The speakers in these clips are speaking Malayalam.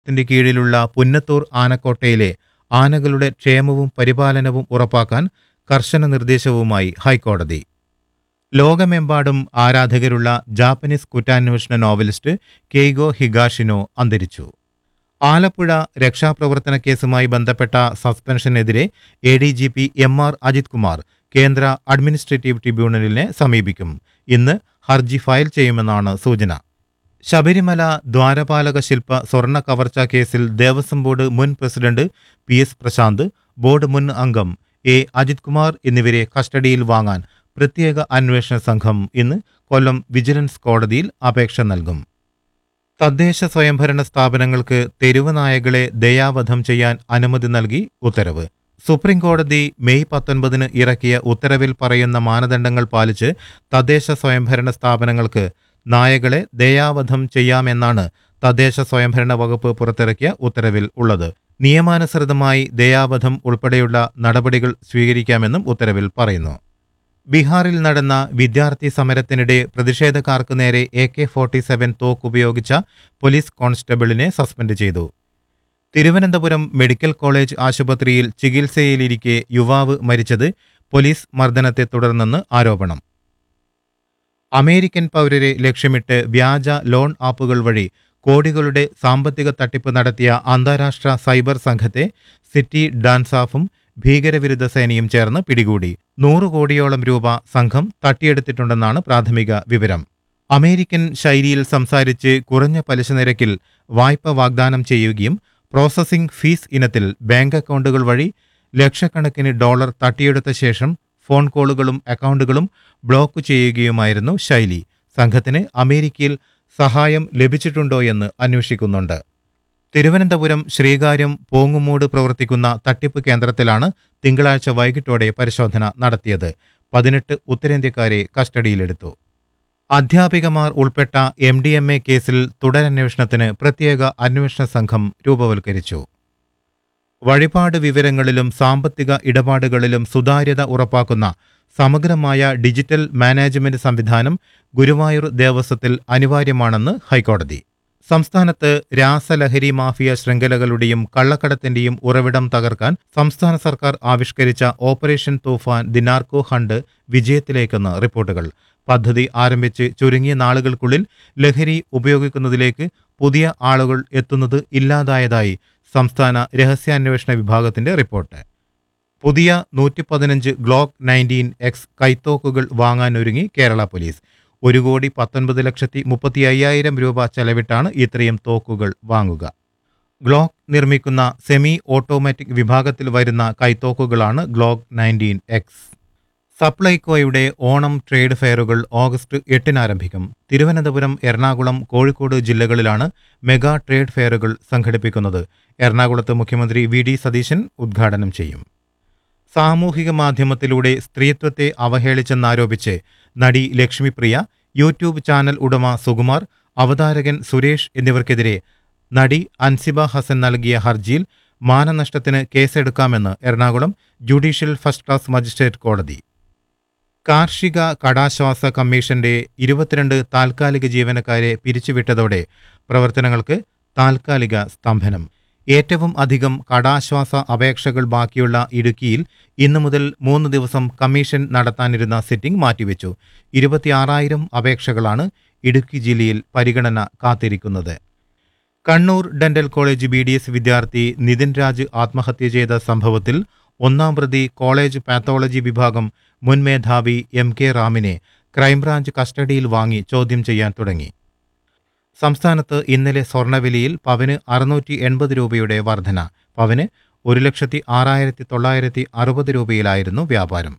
ത്തിന്റെ കീഴിലുള്ള പുന്നത്തൂർ ആനക്കോട്ടയിലെ ആനകളുടെ ക്ഷേമവും പരിപാലനവും ഉറപ്പാക്കാൻ കർശന നിർദ്ദേശവുമായി ഹൈക്കോടതി ലോകമെമ്പാടും ആരാധകരുള്ള ജാപ്പനീസ് കുറ്റാന്വേഷണ നോവലിസ്റ്റ് കെയ്ഗോ ഹിഗാഷിനോ അന്തരിച്ചു ആലപ്പുഴ രക്ഷാപ്രവർത്തന കേസുമായി ബന്ധപ്പെട്ട സസ്പെൻഷനെതിരെ A D G P M R Ajith Kumar കേന്ദ്ര അഡ്മിനിസ്ട്രേറ്റീവ് ട്രിബ്യൂണലിനെ സമീപിക്കും ഇന്ന് ഹർജി ഫയൽ ചെയ്യുമെന്നാണ് സൂചന ശബരിമല ദ്വാരപാലക ശില്പ സ്വർണ്ണ കവർച്ചാ കേസിൽ ദേവസ്വം ബോർഡ് മുൻ president P S Prashanth board മുൻ അംഗം എ അജിത് കുമാർ എന്നിവരെ കസ്റ്റഡിയിൽ വാങ്ങാൻ പ്രത്യേക അന്വേഷണ സംഘം ഇന്ന് കൊല്ലം വിജിലൻസ് കോടതിയിൽ അപേക്ഷ നൽകും തദ്ദേശ സ്വയംഭരണ സ്ഥാപനങ്ങൾക്ക് തെരുവ് നായകളെ ദയാവധം ചെയ്യാൻ അനുമതി നൽകി ഉത്തരവ് സുപ്രീം കോടതി മെയ് പത്തൊൻപതിന് ഇറക്കിയ ഉത്തരവിൽ പറയുന്ന മാനദണ്ഡങ്ങൾ പാലിച്ച് തദ്ദേശ സ്വയംഭരണ സ്ഥാപനങ്ങൾക്ക് നായകളെ ദയാവധം ചെയ്യാമെന്നാണ് തദ്ദേശ സ്വയംഭരണ വകുപ്പ് പുറത്തിറക്കിയ ഉത്തരവിൽ ഉള്ളത് നിയമാനുസൃതമായി ദയാവധം ഉൾപ്പെടെയുള്ള നടപടികൾ സ്വീകരിക്കാമെന്നും ഉത്തരവിൽ പറയുന്നു ബീഹാറിൽ നടന്ന വിദ്യാർത്ഥി സമരത്തിനിടെ പ്രതിഷേധക്കാർക്ക് നേരെ എ കെ ഫോർട്ടി സെവൻ തോക്ക് ഉപയോഗിച്ച പോലീസ് കോൺസ്റ്റബിളിനെ സസ്പെൻഡ് ചെയ്തു തിരുവനന്തപുരം മെഡിക്കൽ കോളേജ് ആശുപത്രിയിൽ ചികിത്സയിലിരിക്കെ യുവാവ് മരിച്ചത് പോലീസ് മർദ്ദനത്തെ തുടർന്നെന്ന് ആരോപണം അമേരിക്കൻ പൗരരെ ലക്ഷ്യമിട്ട് വ്യാജ ലോൺ ആപ്പുകൾ വഴി കോടികളുടെ സാമ്പത്തിക തട്ടിപ്പ് നടത്തിയ അന്താരാഷ്ട്ര സൈബർ സംഘത്തെ സിറ്റി ഡാൻസാഫും ഭീകരവിരുദ്ധ സേനയും ചേർന്ന് പിടികൂടി നൂറ് കോടിയോളം രൂപ സംഘം തട്ടിയെടുത്തിട്ടുണ്ടെന്നാണ് പ്രാഥമിക വിവരം അമേരിക്കൻ ശൈലിയിൽ സംസാരിച്ച് കുറഞ്ഞ പലിശ നിരക്കിൽ വായ്പ വാഗ്ദാനം ചെയ്യുകയും പ്രോസസ്സിംഗ് ഫീസ് ഇനത്തിൽ ബാങ്ക് അക്കൗണ്ടുകൾ വഴി ലക്ഷക്കണക്കിന് ഡോളർ തട്ടിയെടുത്ത ശേഷം ഫോൺ കോളുകളും അക്കൗണ്ടുകളും ബ്ലോക്ക് ചെയ്യുകയുമായിരുന്നു ശൈലി സംഘത്തിന് അമേരിക്കയിൽ സഹായം ലഭിച്ചിട്ടുണ്ടോ എന്ന് അന്വേഷിക്കുന്നുണ്ട് തിരുവനന്തപുരം ശ്രീകാര്യം പോങ്ങുമൂട് പ്രവർത്തിക്കുന്ന തട്ടിപ്പ് കേന്ദ്രത്തിലാണ് തിങ്കളാഴ്ച വൈകിട്ടോടെ പരിശോധന നടത്തിയത് പതിനെട്ട് ഉത്തരേന്ത്യക്കാരെ കസ്റ്റഡിയിലെടുത്തു അധ്യാപികമാർ ഉൾപ്പെട്ട എം ഡി എം എ കേസിൽ തുടരന്വേഷണത്തിന് പ്രത്യേക അന്വേഷണ സംഘം രൂപവൽക്കരിച്ചു വഴിപാട് വിവരങ്ങളിലും സാമ്പത്തിക ഇടപാടുകളിലും സുതാര്യത ഉറപ്പാക്കുന്ന സമഗ്രമായ ഡിജിറ്റൽ മാനേജ്മെന്റ് സംവിധാനം ഗുരുവായൂർ ദേവസ്വത്തിൽ അനിവാര്യമാണെന്ന് ഹൈക്കോടതി സംസ്ഥാനത്ത് രാസലഹരി മാഫിയ ശൃംഖലകളുടെയും കള്ളക്കടത്തിന്റെയും ഉറവിടം തകർക്കാൻ സംസ്ഥാന സർക്കാർ ആവിഷ്കരിച്ച ഓപ്പറേഷൻ തൂഫാൻ ദിനാർക്കോ ഹണ്ട് വിജയത്തിലേക്കെന്ന് റിപ്പോർട്ടുകൾ പദ്ധതി ആരംഭിച്ച് ചുരുങ്ങിയ നാളുകൾക്കുള്ളിൽ ലഹരി ഉപയോഗിക്കുന്നതിലേക്ക് പുതിയ ആളുകൾ എത്തുന്നത് ഇല്ലാതായതായി സംസ്ഥാന രഹസ്യാന്വേഷണ വിഭാഗത്തിന്റെ റിപ്പോർട്ട് പുതിയ നൂറ്റി പതിനഞ്ച് ഗ്ലോക്ക് നയൻറ്റീൻ എക്സ് കൈത്തോക്കുകൾ വാങ്ങാനൊരുങ്ങി കേരള പോലീസ് ഒരു കോടി പത്തൊൻപത് ലക്ഷത്തി മുപ്പത്തി അയ്യായിരം രൂപ ചെലവിട്ടാണ് ഇത്രയും തോക്കുകൾ വാങ്ങുക ഗ്ലോക്ക് നിർമ്മിക്കുന്ന സെമി ഓട്ടോമാറ്റിക് വിഭാഗത്തിൽ വരുന്ന കൈത്തോക്കുകളാണ് ഗ്ലോക്ക് നയൻറ്റീൻ എക്സ് സപ്ലൈകോയുടെ ഓണം ട്രേഡ് ഫെയറുകൾ ഓഗസ്റ്റ് എട്ടിന് ആരംഭിക്കും തിരുവനന്തപുരം എറണാകുളം കോഴിക്കോട് ജില്ലകളിലാണ് മെഗാ ട്രേഡ് ഫെയറുകൾ സംഘടിപ്പിക്കുന്നത് എറണാകുളത്ത് മുഖ്യമന്ത്രി വി ഡി സതീശൻ ഉദ്ഘാടനം ചെയ്യും സാമൂഹിക മാധ്യമത്തിലൂടെ സ്ത്രീത്വത്തെ അവഹേളിച്ചെന്നാരോപിച്ച് നടി ലക്ഷ്മിപ്രിയ യൂട്യൂബ് ചാനൽ ഉടമ സുകുമാർ അവതാരകൻ സുരേഷ് എന്നിവർക്കെതിരെ നടി അൻസിബ ഹസൻ നൽകിയ ഹർജിയിൽ മാനനഷ്ടത്തിന് കേസെടുക്കാമെന്ന് Ernakulam judicial first class magistrate കോടതി കാർഷിക കടാശ്വാസ കമ്മീഷന്റെ ഇരുപത്തിരണ്ട് താൽക്കാലിക ജീവനക്കാരെ പിരിച്ചുവിട്ടതോടെ പ്രവർത്തനങ്ങൾക്ക് താൽക്കാലിക സ്തംഭനം ഏറ്റവും അധികം കടാശ്വാസ അപേക്ഷകൾ ബാക്കിയുള്ള ഇടുക്കിയിൽ ഇന്നു മുതൽ മൂന്ന് ദിവസം കമ്മീഷൻ നടത്താനിരുന്ന സിറ്റിംഗ് മാറ്റിവെച്ചു ഇരുപത്തിയാറായിരം അപേക്ഷകളാണ് ഇടുക്കി ജില്ലയിൽ പരിഗണന കാത്തിരിക്കുന്നത് Kannur dental college B D S വിദ്യാർത്ഥി നിതിൻ രാജ് ആത്മഹത്യ ചെയ്ത സംഭവത്തിൽ ഒന്നാം പ്രതി കോളേജ് പാത്തോളജി വിഭാഗം മുൻ മേധാവി എം കെ റാമിനെ ക്രൈംബ്രാഞ്ച് കസ്റ്റഡിയിൽ വാങ്ങി ചോദ്യം ചെയ്യാൻ തുടങ്ങി സംസ്ഥാനത്ത് ഇന്നലെ സ്വർണ്ണവിലയിൽ പവന് അറുന്നൂറ്റി എൺപത് രൂപയുടെ വർധന പവന് ഒരു ലക്ഷത്തി ആറായിരത്തി തൊള്ളായിരത്തി അറുപത് രൂപയിലായിരുന്നു വ്യാപാരം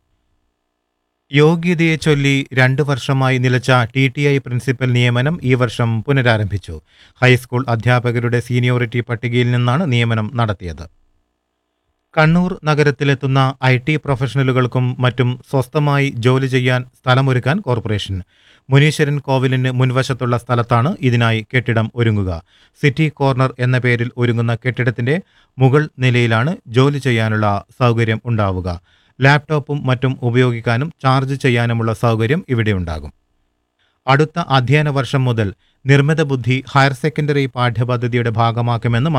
യോഗ്യതയെ ചൊല്ലി രണ്ട് വർഷമായി നിലച്ച ടി ടി ഐ പ്രിൻസിപ്പൽ നിയമനം ഈ വർഷം പുനരാരംഭിച്ചു ഹൈസ്കൂൾ അധ്യാപകരുടെ സീനിയോറിറ്റി പട്ടികയിൽ നിന്നാണ് നിയമനം നടത്തിയത് കണ്ണൂർ നഗരത്തിലെത്തുന്ന ഐ ടി പ്രൊഫഷണലുകൾക്കും മറ്റും സ്വസ്ഥമായി ജോലി ചെയ്യാൻ സ്ഥലമൊരുക്കാൻ കോർപ്പറേഷൻ മുനീശ്വരൻ കോവിലിന് മുൻവശത്തുള്ള സ്ഥലത്താണ് ഇതിനായി കെട്ടിടം ഒരുങ്ങുക സിറ്റി കോർണർ എന്ന പേരിൽ ഒരുങ്ങുന്ന കെട്ടിടത്തിന്റെ മുകൾ നിലയിലാണ് ജോലി ചെയ്യാനുള്ള സൗകര്യം ഉണ്ടാവുക ലാപ്ടോപ്പും മറ്റും ഉപയോഗിക്കാനും ചാർജ് ചെയ്യാനുമുള്ള സൗകര്യം ഇവിടെ ഉണ്ടാകും അടുത്ത അധ്യയന വർഷം മുതൽ നിർമ്മിത ബുദ്ധി ഹയർ സെക്കൻഡറി പാഠ്യപദ്ധതിയുടെ ഭാഗമാക്കുമെന്ന്